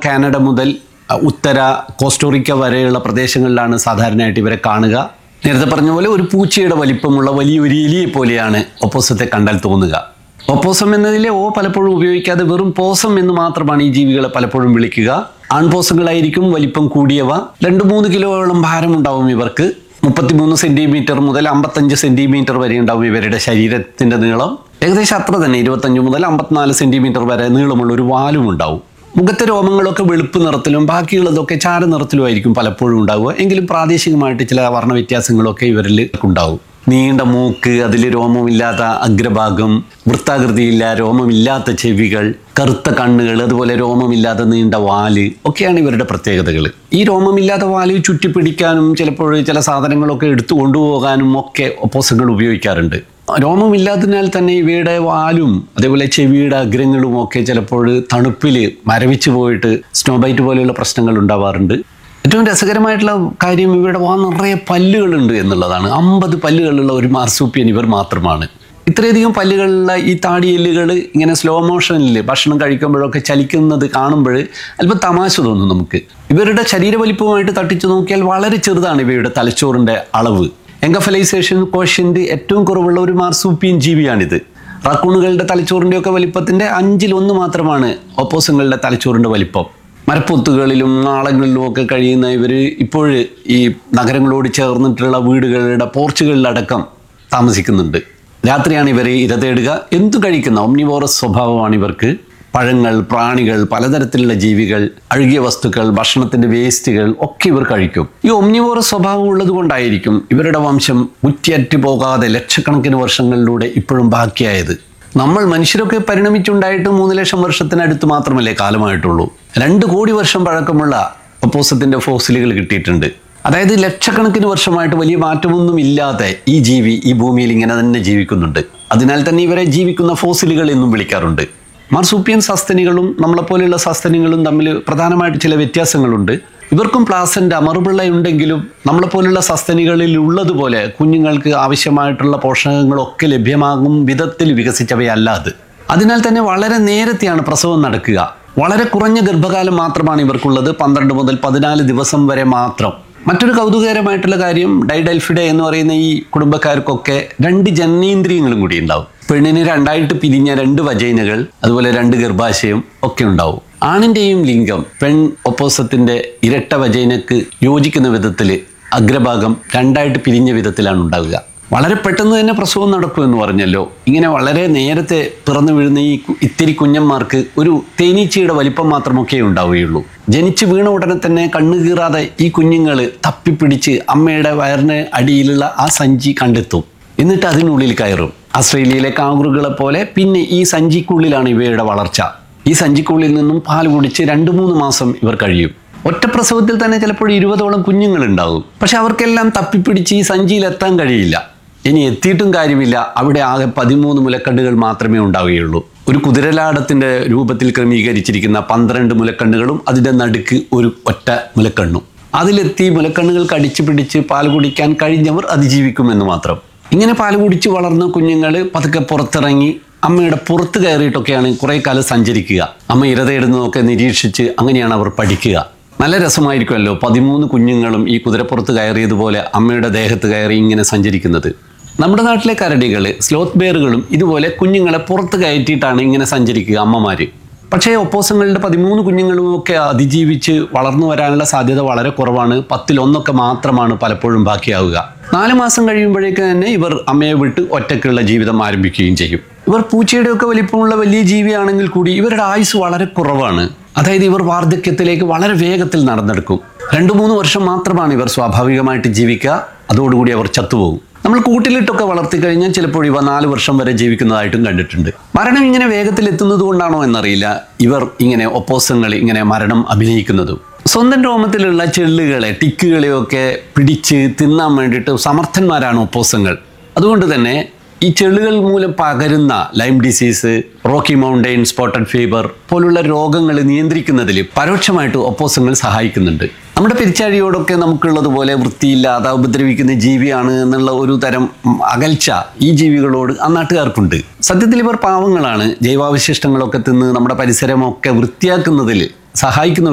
Canada മുതൽ അഹ്, ഉത്തര Costa Rica വരെയുള്ള പ്രദേശങ്ങളിലാണ് സാധാരണയായിട്ട് ഇവരെ കാണുക നേരത്തെ പറഞ്ഞ പോലെ ഒരു പൂച്ചയുടെ വലിപ്പമുള്ള വലിയൊരു എലിയെ പോലെയാണ് ഒപ്പോസത്തെ കണ്ടാൽ തോന്നുക ഒപ്പോസം എന്നതിലെ ഓ പലപ്പോഴും ഉപയോഗിക്കാതെ വെറും പോസം എന്ന് മാത്രമാണ് ഈ ജീവികളെ പലപ്പോഴും വിളിക്കുക ആൺപോസങ്ങളായിരിക്കും വലിപ്പം കൂടിയവ രണ്ട് മൂന്ന് കിലോയോളം ഭാരമുണ്ടാവും ഇവർക്ക് മുപ്പത്തിമൂന്ന് സെന്റിമീറ്റർ മുതൽ അമ്പത്തഞ്ച് സെന്റിമീറ്റർ വരെ ഉണ്ടാവും ഇവരുടെ ശരീരത്തിന്റെ നീളം ഏകദേശം അത്ര തന്നെ ഇരുപത്തഞ്ച് മുതൽ അമ്പത്തിനാല് സെന്റിമീറ്റർ വരെ നീളമുള്ള ഒരു വാലും ഉണ്ടാവും മുഖത്തെ രോമങ്ങളൊക്കെ വെളുപ്പ് നിറത്തിലും ബാക്കിയുള്ളതൊക്കെ ചാര നിറത്തിലുമായിരിക്കും പലപ്പോഴും ഉണ്ടാവുക എങ്കിലും പ്രാദേശികമായിട്ട് ചില വർണ്ണ വ്യത്യാസങ്ങളൊക്കെ ഇവരിൽ ഉണ്ടാവും നീണ്ട മൂക്ക് അതിൽ രോമമില്ലാത്ത അഗ്രഭാഗം വൃത്താകൃതിയില്ല രോമമില്ലാത്ത ചെവികൾ കറുത്ത കണ്ണുകൾ അതുപോലെ രോമമില്ലാത്ത നീണ്ട വാല് ഒക്കെയാണ് ഇവരുടെ പ്രത്യേകതകൾ ഈ രോമമില്ലാത്ത വാല് ചുറ്റിപ്പിടിക്കാനും ചിലപ്പോൾ ചില സാധനങ്ങളൊക്കെ എടുത്തു കൊണ്ടുപോകാനും ഒക്കെ ഒപ്പോസങ്ങൾ ഉപയോഗിക്കാറുണ്ട് രോമമില്ലാത്തതിനാൽ തന്നെ ഇവയുടെ വാലും അതേപോലെ ചെവിയുടെ അഗ്രങ്ങളും ഒക്കെ ചിലപ്പോൾ തണുപ്പിൽ മരവിച്ചു പോയിട്ട് സ്നോബൈറ്റ് പോലെയുള്ള പ്രശ്നങ്ങൾ ഉണ്ടാവാറുണ്ട് ഏറ്റവും രസകരമായിട്ടുള്ള കാര്യം ഇവരുടെ വാ നിറയെ പല്ലുകളുണ്ട് എന്നുള്ളതാണ് അമ്പത് പല്ലുകളുള്ള ഒരു മാർസൂപ്പിയൻ ഇവർ മാത്രമാണ് ഇത്രയധികം പല്ലുകളുള്ള ഈ താടിയെല്ലുകൾ ഇങ്ങനെ സ്ലോ മോഷനിൽ ഭക്ഷണം കഴിക്കുമ്പോഴൊക്കെ ചലിക്കുന്നത് കാണുമ്പോൾ അല്പം തമാശ തോന്നും നമുക്ക് ഇവരുടെ ശരീരവലിപ്പവുമായിട്ട് തട്ടിച്ചു നോക്കിയാൽ വളരെ ചെറുതാണ് ഇവയുടെ തലച്ചോറിൻ്റെ അളവ് എങ്കഫലൈസേഷൻ കോഷ്യൻ്റ് ഏറ്റവും കുറവുള്ള ഒരു മാർസൂപ്പിയൻ ജീവിയാണിത് റക്കൂണുകളുടെ തലച്ചോറിൻ്റെ ഒക്കെ വലിപ്പത്തിൻ്റെ അഞ്ചിൽ ഒന്ന് മാത്രമാണ് ഒപ്പോസങ്ങളുടെ തലച്ചോറിൻ്റെ വലിപ്പം മരപ്പൊത്തുകളിലും നാളങ്ങളിലും ഒക്കെ കഴിയുന്ന ഇവർ ഇപ്പോൾ ഈ നഗരങ്ങളോട് ചേർന്നിട്ടുള്ള വീടുകളുടെ പോർച്ചുകളിലടക്കം താമസിക്കുന്നുണ്ട് രാത്രിയാണ് ഇവർ ഇര തേടുക എന്തു കഴിക്കുന്ന ഒമ്നിവോറസ് സ്വഭാവമാണ് ഇവർക്ക് പഴങ്ങൾ പ്രാണികൾ പലതരത്തിലുള്ള ജീവികൾ അഴുകിയ വസ്തുക്കൾ ഭക്ഷണത്തിന്റെ വേസ്റ്റുകൾ ഒക്കെ ഇവർ കഴിക്കും ഈ ഒമ്നിവോറസ് സ്വഭാവം ഉള്ളത് കൊണ്ടായിരിക്കും ഇവരുടെ വംശം ഉറ്റിയറ്റ് പോകാതെ ലക്ഷക്കണക്കിന് വർഷങ്ങളിലൂടെ ഇപ്പോഴും ബാക്കിയായത് നമ്മൾ മനുഷ്യരൊക്കെ പരിണമിച്ചുണ്ടായിട്ട് മൂന്ന് ലക്ഷം വർഷത്തിനടുത്ത് മാത്രമല്ലേ കാലമായിട്ടുള്ളൂ രണ്ട് കോടി വർഷം പഴക്കമുള്ള ഒപ്പോസത്തിന്റെ ഫോസിലുകൾ കിട്ടിയിട്ടുണ്ട് അതായത് ലക്ഷക്കണക്കിന് വർഷമായിട്ട് വലിയ മാറ്റമൊന്നും ഇല്ലാതെ ഈ ജീവി ഈ ഭൂമിയിൽ ഇങ്ങനെ തന്നെ ജീവിക്കുന്നുണ്ട് അതിനാൽ തന്നെ ഇവരെ ജീവിക്കുന്ന ഫോസിലുകൾ എന്നും വിളിക്കാറുണ്ട് മാർസൂപ്പിയൻ സസ്തനികളും നമ്മളെപ്പോലെയുള്ള സസ്തനികളും തമ്മിൽ പ്രധാനമായിട്ട് ചില വ്യത്യാസങ്ങളുണ്ട് ഇവർക്കും പ്ലാസൻ്റ് അമറുപിള്ള ഉണ്ടെങ്കിലും നമ്മളെപ്പോലുള്ള സസ്തനികളിൽ ഉള്ളതുപോലെ കുഞ്ഞുങ്ങൾക്ക് ആവശ്യമായിട്ടുള്ള പോഷകങ്ങളൊക്കെ ലഭ്യമാകും വിധത്തിൽ വികസിച്ചവയല്ല അത് അതിനാൽ തന്നെ വളരെ നേരത്തെയാണ് പ്രസവം നടക്കുക വളരെ കുറഞ്ഞ ഗർഭകാലം മാത്രമാണ് ഇവർക്കുള്ളത് പന്ത്രണ്ട് മുതൽ പതിനാല് ദിവസം വരെ മാത്രം മറ്റൊരു കൗതുകകരമായിട്ടുള്ള കാര്യം ഡൈഡൽഫിഡ എന്ന് പറയുന്ന ഈ കുടുംബക്കാർക്കൊക്കെ രണ്ട് ജനനേന്ദ്രിയങ്ങളും കൂടി ഉണ്ടാവും പെണ്ണിന് രണ്ടായിട്ട് പിരിഞ്ഞ രണ്ട് വജൈനകൾ അതുപോലെ രണ്ട് ഗർഭാശയം ഒക്കെ ഉണ്ടാവും ആണിൻ്റെയും ലിംഗം പെൺ ഒപ്പോസത്തിന്റെ ഇരട്ട വജൈനക്ക് യോജിക്കുന്ന വിധത്തിൽ അഗ്രഭാഗം രണ്ടായിട്ട് പിരിഞ്ഞ വിധത്തിലാണ് ഉണ്ടാവുക വളരെ പെട്ടെന്ന് തന്നെ പ്രസവം നടക്കുമെന്ന് പറഞ്ഞല്ലോ ഇങ്ങനെ വളരെ നേരത്തെ പിറന്നു വീഴുന്ന ഈ കു- ഇത്തിരി കുഞ്ഞന്മാർക്ക് ഒരു തേനീച്ചയുടെ വലിപ്പം മാത്രമൊക്കെ ഉണ്ടാവുകയുള്ളൂ ജനിച്ചു വീണ ഉടനെ തന്നെ കണ്ണു കീറാതെ ഈ കുഞ്ഞുങ്ങൾ തപ്പിപ്പിടിച്ച് അമ്മയുടെ വയറിന് അടിയിലുള്ള ആ സഞ്ചി കണ്ടെത്തും എന്നിട്ട് അതിനുള്ളിൽ കയറും ആസ്ട്രേലിയയിലെ കാങ്കുറുകളെ പോലെ പിന്നെ ഈ സഞ്ചിക്കുള്ളിലാണ് ഇവയുടെ വളർച്ച ഈ സഞ്ചിക്കുള്ളിൽ നിന്നും പാൽ കുടിച്ച് രണ്ട് മൂന്ന് മാസം ഇവർ കഴിയും ഒറ്റ പ്രസവത്തിൽ തന്നെ ചിലപ്പോൾ ഇരുപതോളം കുഞ്ഞുങ്ങൾ ഉണ്ടാകും പക്ഷെ അവർക്കെല്ലാം തപ്പിപ്പിടിച്ച് ഈ സഞ്ചിയിൽ എത്താൻ കഴിയില്ല ഇനി എത്തിയിട്ടും കാര്യമില്ല അവിടെ ആകെ പതിമൂന്ന് മുലക്കണ്ണുകൾ മാത്രമേ ഉണ്ടാവുകയുള്ളൂ ഒരു കുതിരലാടത്തിന്റെ രൂപത്തിൽ ക്രമീകരിച്ചിരിക്കുന്ന പന്ത്രണ്ട് മുലക്കണ്ണുകളും അതിന്റെ നടുക്ക് ഒരു ഒറ്റ മുലക്കണ്ണും അതിലെത്തി മുലക്കണ്ണുകൾക്ക് അടിച്ചു പിടിച്ച് പാൽ കുടിക്കാൻ കഴിഞ്ഞവർ അതിജീവിക്കുമെന്ന് മാത്രം ഇങ്ങനെ പാൽ കുടിച്ച് വളർന്ന കുഞ്ഞുങ്ങൾ പതുക്കെ പുറത്തിറങ്ങി അമ്മയുടെ പുറത്ത് കയറിയിട്ടൊക്കെയാണ് കുറേ കാലം സഞ്ചരിക്കുക അമ്മ ഇരതയിടുന്നതൊക്കെ നിരീക്ഷിച്ച് അങ്ങനെയാണ് അവർ പഠിക്കുക നല്ല രസമായിരിക്കുമല്ലോ പതിമൂന്ന് കുഞ്ഞുങ്ങളും ഈ കുതിരപ്പുറത്ത് കയറിയതുപോലെ അമ്മയുടെ ദേഹത്ത് കയറി ഇങ്ങനെ സഞ്ചരിക്കുന്നത് നമ്മുടെ നാട്ടിലെ കരടികൾ സ്ലോത്ത് ബെയറുകളും ഇതുപോലെ കുഞ്ഞുങ്ങളെ പുറത്ത് കയറ്റിയിട്ടാണ് ഇങ്ങനെ സഞ്ചരിക്കുക അമ്മമാര് പക്ഷേ ഒപ്പോസങ്ങളുടെ പതിമൂന്ന് കുഞ്ഞുങ്ങളും ഒക്കെ അതിജീവിച്ച് വളർന്നു വരാനുള്ള സാധ്യത വളരെ കുറവാണ് പത്തിലൊന്നൊക്കെ മാത്രമാണ് പലപ്പോഴും ബാക്കിയാവുക നാല് മാസം കഴിയുമ്പോഴേക്ക് തന്നെ ഇവർ അമ്മയെ വിട്ട് ഒറ്റയ്ക്കുള്ള ജീവിതം ആരംഭിക്കുകയും ചെയ്യും ഇവർ പൂച്ചയുടെയൊക്കെ വലിപ്പമുള്ള വലിയ ജീവിയാണെങ്കിൽ കൂടി ഇവരുടെ ആയുസ് വളരെ കുറവാണ് അതായത് ഇവർ വാർദ്ധക്യത്തിലേക്ക് വളരെ വേഗത്തിൽ നടന്നെടുക്കും രണ്ടു മൂന്ന് വർഷം മാത്രമാണ് ഇവർ സ്വാഭാവികമായിട്ട് ജീവിക്കുക അതോടുകൂടി അവർ ചത്തുപോകും നമ്മൾ കൂട്ടിലിട്ടൊക്കെ വളർത്തി കഴിഞ്ഞാൽ ചിലപ്പോൾ ഇവ നാല് വർഷം വരെ ജീവിക്കുന്നതായിട്ടും കണ്ടിട്ടുണ്ട് മരണം ഇങ്ങനെ വേഗത്തിൽ എത്തുന്നത് കൊണ്ടാണോ എന്നറിയില്ല ഇവർ ഇങ്ങനെ ഒപ്പോസങ്ങൾ ഇങ്ങനെ മരണം അഭിനയിക്കുന്നതും സ്വന്തം രോമത്തിലുള്ള ചെള്ളുകളെ ടിക്കുകളെയൊക്കെ പിടിച്ച് തിന്നാൻ വേണ്ടിയിട്ട് സമർത്ഥന്മാരാണ് ഒപ്പോസങ്ങൾ അതുകൊണ്ട് തന്നെ ഈ ചെള്ളുകൾ മൂലം പകരുന്ന Lyme disease Rocky Mountain spotted fever പോലുള്ള രോഗങ്ങൾ നിയന്ത്രിക്കുന്നതിൽ പരോക്ഷമായിട്ട് ഒപ്പോസങ്ങൾ സഹായിക്കുന്നുണ്ട് നമ്മുടെ പെരിച്ചാഴിയോടൊക്കെ നമുക്കുള്ളതുപോലെ വൃത്തിയില്ലാതെ ഉപദ്രവിക്കുന്ന ജീവിയാണ് എന്നുള്ള ഒരു തരം ഉം, അകൽച്ച ഈ ജീവികളോട് ആ നാട്ടുകാർക്കുണ്ട് സത്യത്തിൽ ഇവർ പാവങ്ങളാണ് ജൈവാവശിഷ്ടങ്ങളൊക്കെ തിന്ന് നമ്മുടെ പരിസരമൊക്കെ വൃത്തിയാക്കുന്നതിൽ സഹായിക്കുന്ന